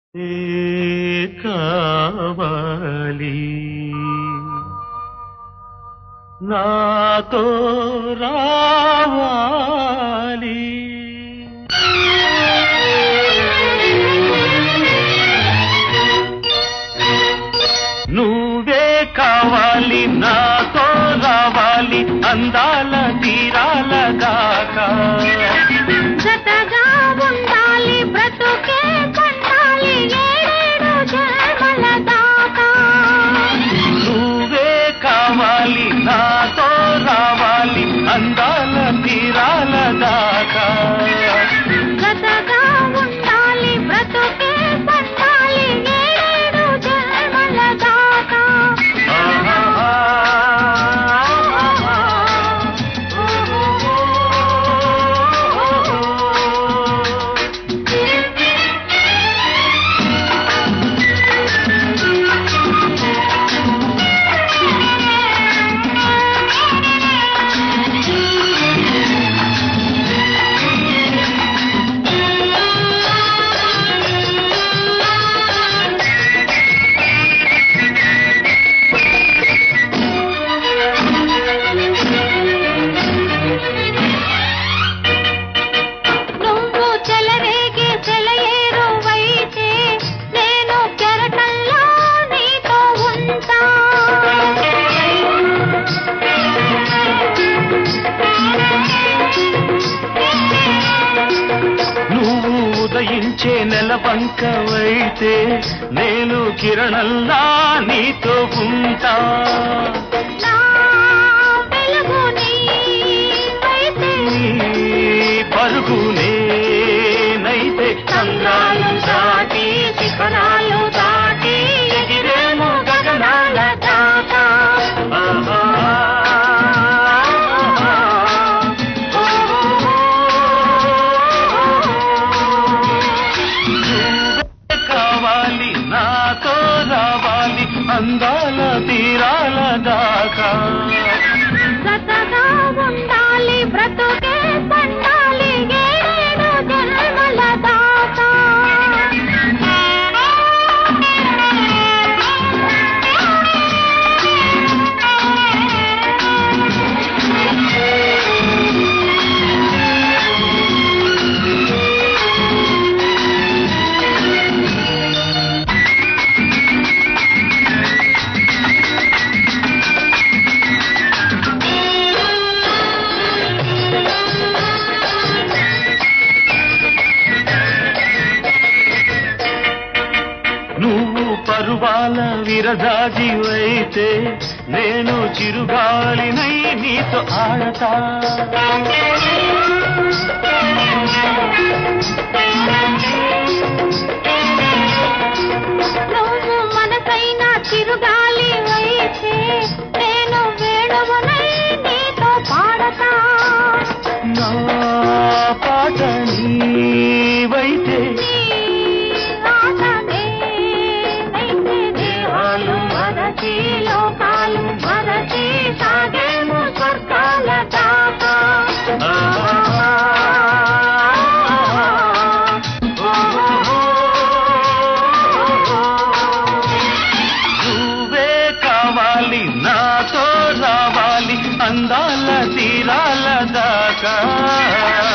ఏ కావాలి నాతో రావాలి నువ్వే కావాలి నాతో రావాలి అందాల తీరాల దాకా జతగా ఉండాలి బ్రతుకే పండాలి ఏడేడు జన్మల దాకా నువ్వే కావాలి నాతో రావాలి అందాల తీరాల దాకా జతగా ఉండాలి బ్రతుకే పండాలి ఏడేడు జన్మల దాకా నువ్వు చెలరేగే సెలయేరువైతే నేను కెరటల్లా నీతో ఉంటా నువ్వు ఉదయించే నెలవంకవైతే నేను కిరణల్లా నీతో ఉంటా నా వెలుగు నీవైతే నీ పరుగునే నైతే సంద్రాలు దాటి శిఖరాలు దాటి ఎగిరేము గగనాల దాకా కావాలి నాతో రావాలి అందాల తీరాల దాకా జతగా ఉండాలి బ్రతుకే పండాలి ఏడేడు జన్మల దాకా నువ్వు పరువాల విరజాజివైతే నేను చిరుగాలినై నీతో ఆడతా నువ్వు మనసైన చిరుగాలి అయితే నేను వేణువునై నీతో పాడతా నా పాట నీవైతే నీ ఆటనే నైతే దేహాలు మరచి లోకాలు మరచి సాగేము స్వర్గాల దాకా నువ్వే కావాలి నాతో రావాలి అందాల తీరాల దాకా